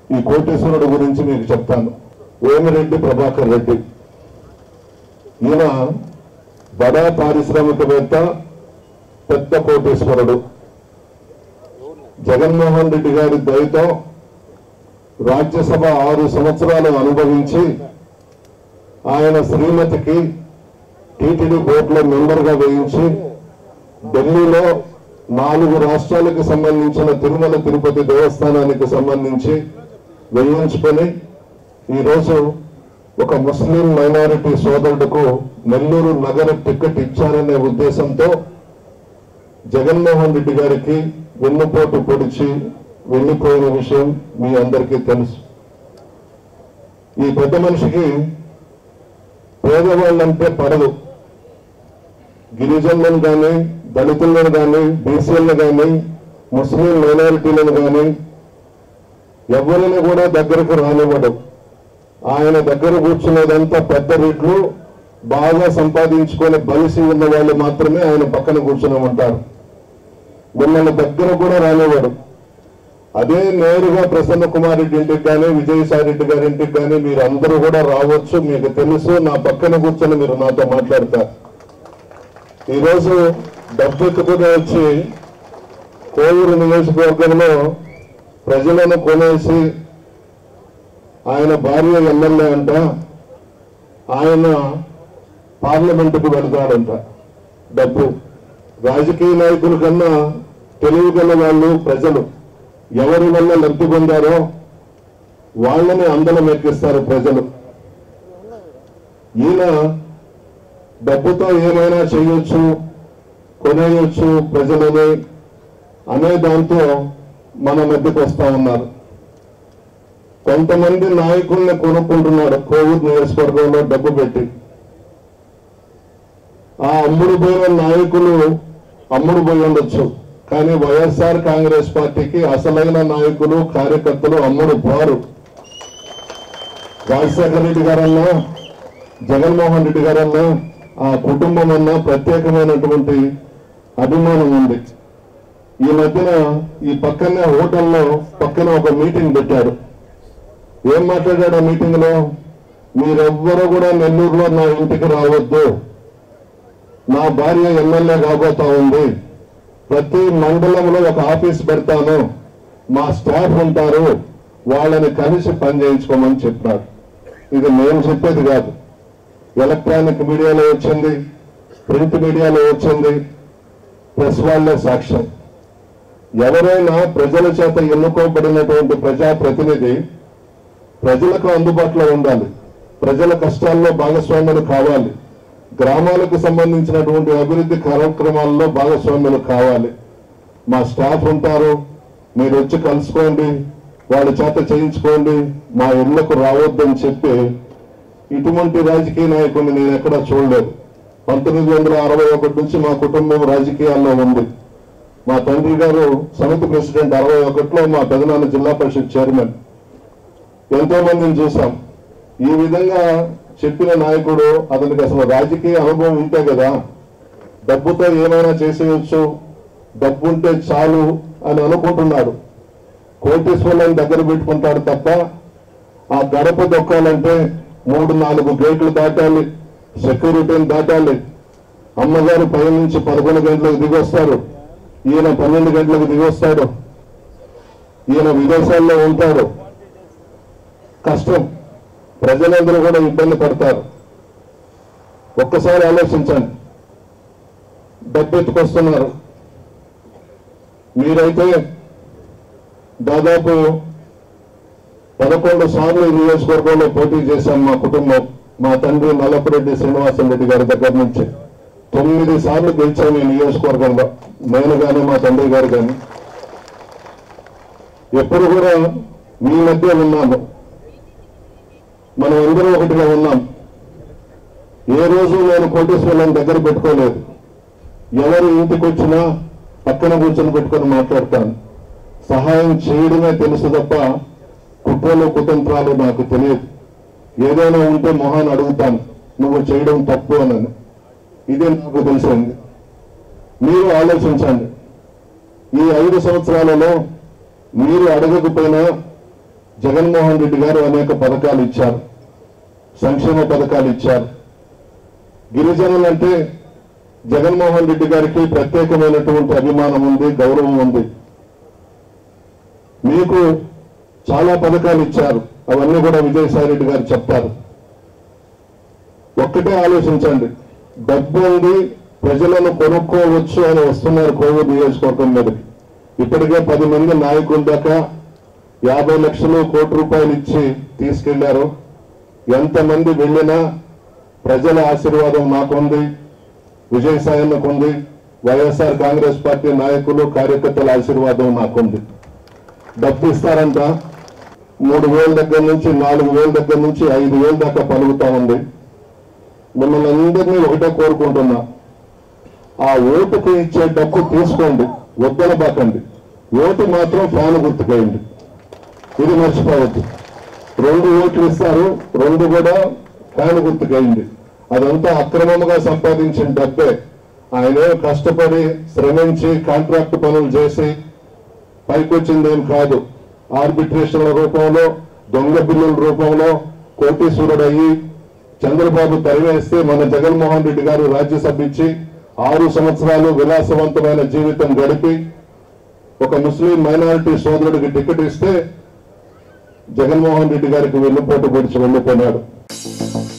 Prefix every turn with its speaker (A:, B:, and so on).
A: ఈ కోటేశ్వరుడు గురించి మీకు చెప్తాను వేమిరెడ్డి ప్రభాకర్ రెడ్డి ఈయన బడా పారిశ్రామికవేత్త పెద్ద కోటేశ్వరుడు జగన్మోహన్ రెడ్డి గారి దయతో రాజ్యసభ ఆరు సంవత్సరాలు అనుభవించి ఆయన శ్రీమతికి టీటీడీ బోర్డులో మెంబర్గా వేయించి ఢిల్లీలో నాలుగు రాష్ట్రాలకు సంబంధించిన తిరుమల తిరుపతి దేవస్థానానికి సంబంధించి వేయించుకొని ఈరోజు ఒక ముస్లిం మైనారిటీ సోదరుడుకు నెల్లూరు నగర టికెట్ ఇచ్చారనే ఉద్దేశంతో జగన్మోహన్ రెడ్డి గారికి వెన్నుపోటు పొడిచి వెళ్ళిపోయిన విషయం మీ అందరికీ తెలుసు ఈ పెద్ద మనిషికి పేదవాళ్ళంటే పడదు గిరిజనులను కానీ దళితులను కానీ బీసీలను కానీ ముస్లిం మైనారిటీలను కానీ ఎవరిని కూడా దగ్గరకు రానివ్వడు ఆయన దగ్గర కూర్చునేదంతా పెద్ద రేట్లు బాగా సంపాదించుకొని బలిసి ఉన్న వాళ్ళు మాత్రమే ఆయన పక్కన కూర్చుని ఉంటారు మిమ్మల్ని దగ్గర కూడా రానివ్వడు అదే నేరుగా ప్రసన్న కుమార్ రెడ్డి ఇంటికి కానీ విజయసాయి రెడ్డి గారి ఇంటికి కానీ మీరు అందరూ కూడా రావచ్చు మీకు తెలుసు నా పక్కన కూర్చొని మీరు నాతో మాట్లాడతారు ఈరోజు డబ్బు ఎత్తుకుని వచ్చి కోవూరు నియోజకవర్గంలో ప్రజలను కొనేసి ఆయన భార్య ఎమ్మెల్యే అంట ఆయన పార్లమెంటుకు వెళ్తాడంట డబ్బు రాజకీయ నాయకుల కన్నా తెలివి గల వాళ్ళు ప్రజలు ఎవరి వల్ల లబ్ధి పొందారో వాళ్ళని అందరం ఎక్కిస్తారు ప్రజలు ఈయన డబ్బుతో ఏమైనా చేయొచ్చు కొనేయొచ్చు ప్రజలని అనే దాంతో మన మధ్యకు వస్తా ఉన్నారు కొంతమంది నాయకుల్ని కొనుక్కుంటున్నాడు కోవిడ్ నియోజకవర్గంలో డబ్బు పెట్టి ఆ అమ్ముడు పోయిన నాయకులు అమ్ముడు పోయి ఉండొచ్చు కానీ వైఎస్ఆర్ కాంగ్రెస్ పార్టీకి అసలైన నాయకులు కార్యకర్తలు అమ్ముడు పోరు రాజశేఖర రెడ్డి గారన్నా జగన్మోహన్ రెడ్డి గారన్నా ఆ కుటుంబం అన్నా ప్రత్యేకమైనటువంటి అభిమానం ఉంది ఈ మధ్యన ఈ పక్కనే హోటల్లో పక్కన ఒక మీటింగ్ పెట్టాడు ఏం మాట్లాడాడు ఆ మీటింగ్ లో మీరెవ్వరూ కూడా నెల్లూరులో నా ఇంటికి రావద్దు నా భార్య ఎమ్మెల్యే కాబోతా ఉంది ప్రతి మండలంలో ఒక ఆఫీస్ పెడతాను మా స్టాఫ్ ఉంటారు వాళ్ళని కలిసి పని చేయించుకోమని చెప్పినాడు ఇది నేను చెప్పేది కాదు ఎలక్ట్రానిక్ మీడియాలో వచ్చింది ప్రింట్ మీడియాలో వచ్చింది ప్రెస్ వాళ్ళే సాక్ష్యం ఎవరైనా ప్రజల చేత ఎన్నుకోబడినటువంటి ప్రజాప్రతినిధి ప్రజలకు అందుబాటులో ఉండాలి ప్రజల కష్టాల్లో భాగస్వాములు కావాలి గ్రామాలకు సంబంధించినటువంటి అభివృద్ధి కార్యక్రమాల్లో భాగస్వాములు కావాలి మా స్టాఫ్ ఉంటారు మీరు వచ్చి కలుసుకోండి వాళ్ళ చేత చేయించుకోండి మా ఇళ్లకు రావద్దని చెప్పి ఇటువంటి రాజకీయ నాయకుడిని నేను ఎక్కడా చూడలేదు పంతొమ్మిది వందల అరవై ఒకటి నుంచి మా కుటుంబం రాజకీయాల్లో ఉంది మా తండ్రి గారు సమితి ప్రెసిడెంట్ అరవై ఒకటిలో మా పెదనాన్న జిల్లా పరిషత్ చైర్మన్ ఎంతో మందిని చూసాం ఈ విధంగా చెప్పిన నాయకుడు అతనికి అసలు రాజకీయ అనుభవం ఉంటే కదా డబ్బుతో ఏమైనా చేసేయచ్చు డబ్బు ఉంటే చాలు అని అనుకుంటున్నాడు కోటేశ్వరులను దగ్గర పెట్టుకుంటాడు తప్ప ఆ గడప దొక్కాలంటే మూడు నాలుగు గేట్లు దాటాలి సెక్యూరిటీని దాటాలి అమ్మగారు పై నుంచి పదకొండు గంటలకు దిగొస్తారు ఈయన పన్నెండు గంటలకు దిగొస్తాడు ఈయన విదేశాల్లో ఉంటాడు కష్టం ప్రజలందరూ కూడా ఇబ్బంది పడతారు ఒక్కసారి ఆలోచించండి డబ్బు ఎత్తుకొస్తున్నారు మీరైతే దాదాపు పదకొండు సార్లు ఈ నియోజకవర్గంలో పోటీ చేశాం మా కుటుంబం మా తండ్రి నల్లపురెడ్డి శ్రీనివాసన్ రెడ్డి గారి దగ్గర నుంచి తొమ్మిది సార్లు గెలిచాము ఈ నియోజకవర్గంలో నేను కానీ మా తండ్రి గారు కానీ ఎప్పుడు కూడా మీ మధ్య ఉన్నాము మనం అందరూ ఒకటిగా ఉన్నాం ఏ రోజు నేను కోటేశ్వరులను దగ్గర పెట్టుకోలేదు ఎవరు ఇంటికి వచ్చినా పక్కన కూర్చొని పెట్టుకొని మాట్లాడతాను సహాయం చేయడమే తెలుసు తప్ప కుట్రలు కుతంత్రాలు నాకు తెలియదు ఏదైనా ఉంటే మొహాన్ని అడుగుతాను నువ్వు చేయడం తప్పు అని ఇదే నాకు తెలిసింది మీరు ఆలోచించండి ఈ ఐదు సంవత్సరాలలో మీరు అడగకపోయినా జగన్మోహన్ రెడ్డి గారు అనేక పథకాలు ఇచ్చారు సంక్షేమ పథకాలు ఇచ్చారు గిరిజనులంటే జగన్మోహన్ రెడ్డి గారికి ప్రత్యేకమైనటువంటి అభిమానం ఉంది గౌరవం ఉంది మీకు చాలా పథకాలు ఇచ్చారు అవన్నీ కూడా విజయసాయి రెడ్డి గారు చెప్తారు ఒక్కటే ఆలోచించండి డబ్బు ఉంది ప్రజలను కొనుక్కోవచ్చు అని వస్తున్నారు కోవిడ్ నియోజకవర్గం మీదకి ఇప్పటికే పది మంది నాయకుల దాకా యాభై లక్షలు కోటి రూపాయలు ఇచ్చి తీసుకెళ్లారు ఎంతమంది వెళ్ళినా ప్రజల ఆశీర్వాదం నాకుంది విజయసాయన్నకు ఉంది వైఎస్ఆర్ కాంగ్రెస్ పార్టీ నాయకులు కార్యకర్తల ఆశీర్వాదం నాకుంది డబ్బు ఇస్తారంట మూడు వేల దగ్గర నుంచి నాలుగు వేల దగ్గర నుంచి ఐదు వేల దాకా పలుకుతా ఉంది మిమ్మల్ని అందరినీ ఒకటే కోరుకుంటున్నా ఆ ఓటుకు ఇచ్చే డబ్బు తీసుకోండి వద్దనబాకండి ఓటు మాత్రం ఫ్యాన్ గుర్తుకేయండి ఇది మర్చిపోవద్దు రెండు ఓట్లు ఇస్తారు రెండు కూడా ఫ్యాన్ గుర్తుకేయండి అదంతా అక్రమంగా సంపాదించిన డబ్బే ఆయనే కష్టపడి శ్రమించి కాంట్రాక్ట్ పనులు చేసి పైకొచ్చిందేం కాదు ఆర్బిట్రేషన్ల రూపంలో దొంగ బిల్లుల రూపంలో కోటీశ్వరుడు అయ్యి చంద్రబాబు తరివేస్తే మన జగన్మోహన్ రెడ్డి గారు రాజ్యసభ ఇచ్చి ఆరు సంవత్సరాలు విలాసవంతమైన జీవితం గడిపి ఒక ముస్లిం మైనారిటీ సోదరుడికి టికెట్ ఇస్తే జగన్మోహన్ రెడ్డి గారికి వెన్నుపోటు పొడిచి వెళ్ళిపోయినాడు